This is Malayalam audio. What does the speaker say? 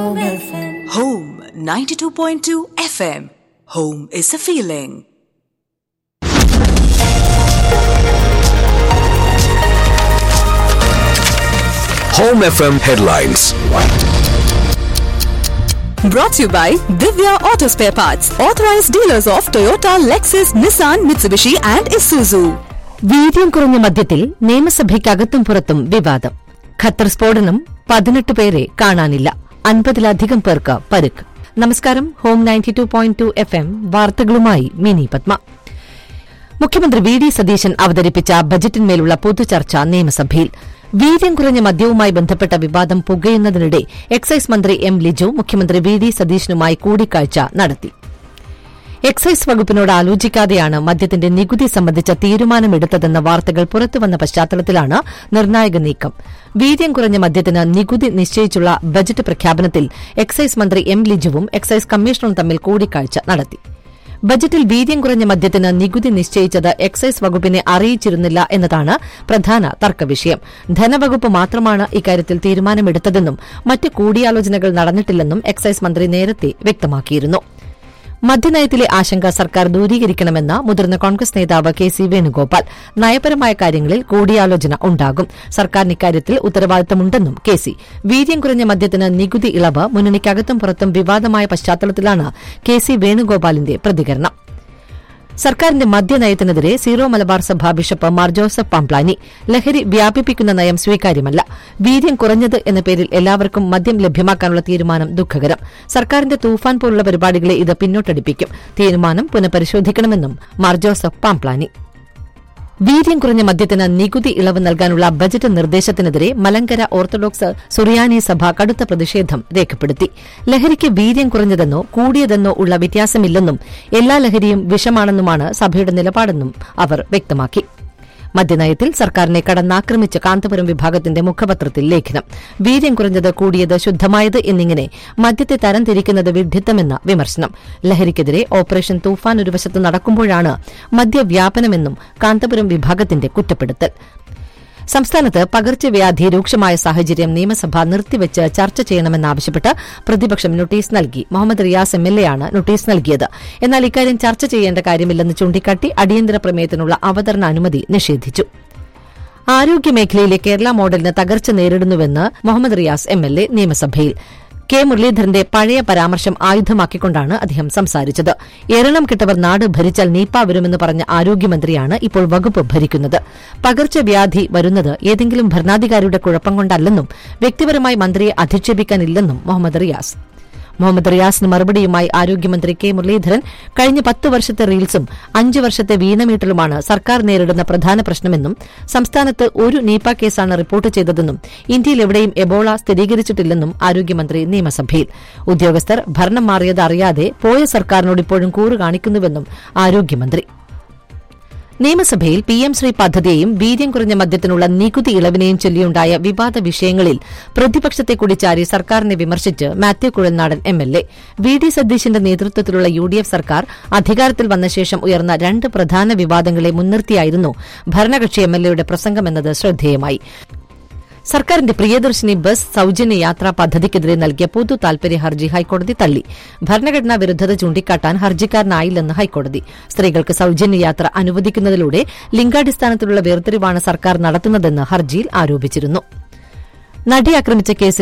Home 92.2 FM. Home is a feeling. Home FM headlines. Brought to you by Divya Auto Spare Parts, authorized dealers of Toyota, Lexus, Nissan, Mitsubishi, and Isuzu. വീര്യം കുറഞ്ഞ മദ്യത്തിൽ നിയമസഭയ്ക്കകത്തും പുറത്തും വിവാദം ഖത്തർ സ്ഫോടനം പതിനെട്ട് പേരെ കാണാനില്ല അൻപതിലധികം പേർക്ക് പരുക്ക് നമസ്കാരം ഹോം ninety two point two F M വാർത്തകളുമായി മിനി പത്മ മുഖ്യമന്ത്രി വി ഡി സതീശൻ അവതരിപ്പിച്ച ബജറ്റിന്മേലുള്ള പൊതുചർച്ച നിയമസഭയിൽ വീര്യം കുറഞ്ഞ മദ്യവുമായി ബന്ധപ്പെട്ട വിവാദം പുകയുന്നതിനിടെ എക്സൈസ് മന്ത്രി എം ലിജു മുഖ്യമന്ത്രി വി ഡി സതീശനുമായി കൂടിക്കാഴ്ച നടത്തി എക്സൈസ് വകുപ്പിനോട് ആലോചിക്കാതെയാണ് മദ്യത്തിന്റെ നികുതി സംബന്ധിച്ച തീരുമാനമെടുത്തതെന്ന വാർത്തകൾ പുറത്തുവന്ന പശ്ചാത്തലത്തിലാണ് നിർണായക നീക്കം വീര്യം കുറഞ്ഞ മദ്യത്തിന് നികുതി നിശ്ചയിച്ചുള്ള ബജറ്റ് പ്രഖ്യാപനത്തിൽ എക്സൈസ് മന്ത്രി എം ലിജുവും എക്സൈസ് കമ്മീഷണറും തമ്മിൽ കൂടിക്കാഴ്ച നടത്തി ബജറ്റിൽ വീര്യം കുറഞ്ഞ മദ്യത്തിന് നികുതി നിശ്ചയിച്ചത് എക്സൈസ് വകുപ്പിനെ അറിയിച്ചിരുന്നില്ല എന്നതാണ് പ്രധാന തർക്കവിഷയം ധനവകുപ്പ് മാത്രമാണ് ഇക്കാര്യത്തിൽ തീരുമാനമെടുത്തതെന്നും മറ്റ് കൂടിയാലോചനകൾ നടന്നിട്ടില്ലെന്നും എക്സൈസ് മന്ത്രി നേരത്തെ വ്യക്തമാക്കിയിരുന്നു മദ്യനയത്തിലെ ആശങ്ക സർക്കാർ ദൂരീകരിക്കണമെന്ന് മുതിർന്ന കോൺഗ്രസ് നേതാവ് കെ സി വേണുഗോപാൽ നയപരമായ കാര്യങ്ങളിൽ കൂടിയാലോചന ഉണ്ടാകും സർക്കാരിന് ഇക്കാര്യത്തിൽ ഉത്തരവാദിത്തമുണ്ടെന്നും കെ സി വീര്യം കുറഞ്ഞ മദ്യത്തിന് നികുതി ഇളവ് മുന്നണിക്കകത്തും പുറത്തും വിവാദമായ പശ്ചാത്തലത്തിലാണ് കെ സി വേണുഗോപാലിന്റെ പ്രതികരണം സർക്കാരിന്റെ മദ്യനയത്തിനെതിരെ സീറോ മലബാർ സഭ ബിഷപ്പ് മാർ ജോസഫ് പാംപ്ലാനി ലഹരി വ്യാപിപ്പിക്കുന്ന നയം സ്വീകാര്യമല്ല വീര്യം കുറഞ്ഞത് എന്ന പേരിൽ എല്ലാവർക്കും മദ്യം ലഭ്യമാക്കാനുള്ള തീരുമാനം ദുഃഖകരം സർക്കാരിന്റെ തൂഫാൻ പോലുള്ള പരിപാടികളെ ഇത് പിന്നോട്ടടിപ്പിക്കും തീരുമാനം പുനഃപരിശോധിക്കണമെന്നും മാർ ജോസഫ് പാംപ്ലാനി വീര്യം കുറഞ്ഞ മദ്യത്തിന് നികുതി ഇളവ് നൽകാനുള്ള ബജറ്റ് നിർദ്ദേശത്തിനെതിരെ മലങ്കര ഓർത്തഡോക്സ് സുറിയാനി സഭ കടുത്ത പ്രതിഷേധം രേഖപ്പെടുത്തി ലഹരിക്ക് വീര്യം കുറഞ്ഞതെന്നോ കൂടിയതെന്നോ ഉള്ള വ്യത്യാസമില്ലെന്നും എല്ലാ ലഹരിയും വിഷമാണെന്നുമാണ് സഭയുടെ നിലപാടെന്നും അവർ വ്യക്തമാക്കി മദ്യനയത്തിൽ സർക്കാരിനെ കടന്നാക്രമിച്ച കാന്തപുരം വിഭാഗത്തിന്റെ മുഖപത്രത്തിൽ ലേഖനം വീര്യം കുറഞ്ഞത് കൂടിയത് ശുദ്ധമായത് എന്നിങ്ങനെ മദ്യത്തെ തരംതിരിക്കുന്നത് വിഡ്ഢിത്തമെന്ന വിമർശനം ലഹരിക്കെതിരെ ഓപ്പറേഷൻ തൂഫാൻ ഒരു വശത്ത് നടക്കുമ്പോഴാണ് മദ്യവ്യാപനമെന്നും കാന്തപുരം വിഭാഗത്തിന്റെ കുറ്റപ്പെടുത്തൽ സംസ്ഥാനത്ത് പകർച്ചവ്യാധി രൂക്ഷമായ സാഹചര്യം നിയമസഭ നിർത്തിവച്ച് ചർച്ച ചെയ്യണമെന്നാവശ്യപ്പെട്ട് പ്രതിപക്ഷം നോട്ടീസ് നൽകി മുഹമ്മദ് റിയാസ് എം എൽ എയാണ് നോട്ടീസ് നൽകിയത് എന്നാൽ ഇക്കാര്യം ചർച്ച ചെയ്യേണ്ട കാര്യമില്ലെന്ന് ചൂണ്ടിക്കാട്ടി അടിയന്തര പ്രമേയത്തിനുള്ള അവതരണ അനുമതി നിഷേധിച്ചു ആരോഗ്യമേഖലയിലെ കേരള മോഡലിന് തകർച്ച നേരിടുന്നുവെന്ന് Muhammad Riyas M L A നിയമസഭയിൽ കെ മുരളീധരന്റെ പഴയ പരാമർശം ആയുധമാക്കിക്കൊണ്ടാണ് അദ്ദേഹം സംസാരിച്ചത് എരണം കിട്ടവർ നാട് ഭരിച്ചാൽ നീപ്പ വരുമെന്ന് പറഞ്ഞ ആരോഗ്യമന്ത്രിയാണ് ഇപ്പോൾ വകുപ്പ് ഭരിക്കുന്നത് പകർച്ചവ്യാധി വരുന്നത് ഏതെങ്കിലും ഭരണാധികാരിയുടെ കുഴപ്പം കൊണ്ടല്ലെന്നും വ്യക്തിപരമായി മന്ത്രിയെ അധിക്ഷേപിക്കാനില്ലെന്നും മുഹമ്മദ് റിയാസ് മുഹമ്മദ് റിയാസിന് മറുപടിയുമായി ആരോഗ്യമന്ത്രി കെ മുരളീധരൻ കഴിഞ്ഞ പത്ത് വർഷത്തെ റീൽസും അഞ്ച് വർഷത്തെ വീണമീട്ടലുമാണ് സർക്കാർ നേരിടുന്ന പ്രധാന പ്രശ്നമെന്നും സംസ്ഥാനത്ത് ഒരു നീപ്പ കേസാണ് റിപ്പോർട്ട് ചെയ്തതെന്നും ഇന്ത്യയിൽ എവിടെയും എബോള സ്ഥിരീകരിച്ചിട്ടില്ലെന്നും ആരോഗ്യമന്ത്രി നിയമസഭയിൽ ഉദ്യോഗസ്ഥർ ഭരണം മാറിയത് അറിയാതെ പോയ സർക്കാരിനോട് ഇപ്പോഴും കൂറ് കാണിക്കുന്നുവെന്നും ആരോഗ്യമന്ത്രി നിയമസഭയിൽ പി എം ശ്രീ പദ്ധതിയെയും വീര്യം കുറഞ്ഞ മദ്യത്തിനുള്ള നികുതി ഇളവിനെയും ചൊല്ലിയുണ്ടായ വിവാദ വിഷയങ്ങളിൽ പ്രതിപക്ഷത്തെ കൂടി ചാരി സർക്കാരിനെ വിമർശിച്ച് Mathew Kuzhalnadan M L A V D സതീശിന്റെ നേതൃത്വത്തിലുള്ള യു ഡി എഫ് സർക്കാർ അധികാരത്തിൽ വന്ന ശേഷം ഉയർന്ന രണ്ട് പ്രധാന വിവാദങ്ങളെ മുൻനിർത്തിയായിരുന്നു ഭരണകക്ഷി എം എൽ എയുടെ പ്രസംഗമെന്നത് ശ്രദ്ധേയമായി സർക്കാരിന്റെ പ്രിയദർശിനി ബസ് സൌജന്യ യാത്രാ പദ്ധതിക്കെതിരെ നൽകിയ പൊതു താൽപര്യ ഹർജി ഹൈക്കോടതി തള്ളി ഭരണഘടനാ വിരുദ്ധത ചൂണ്ടിക്കാട്ടാൻ ഹർജിക്കാരനായില്ലെന്ന് ഹൈക്കോടതി സ്ത്രീകൾക്ക് സൌജന്യ യാത്ര അനുവദിക്കുന്നതിലൂടെ ലിംഗാടിസ്ഥാനത്തിലുള്ള വേർതിരിവാണ് സർക്കാർ നടത്തുന്നതെന്ന് ഹർജിയിൽ ആരോപിച്ചിരുന്നു നടി ആക്രമിച്ച കേസിൽ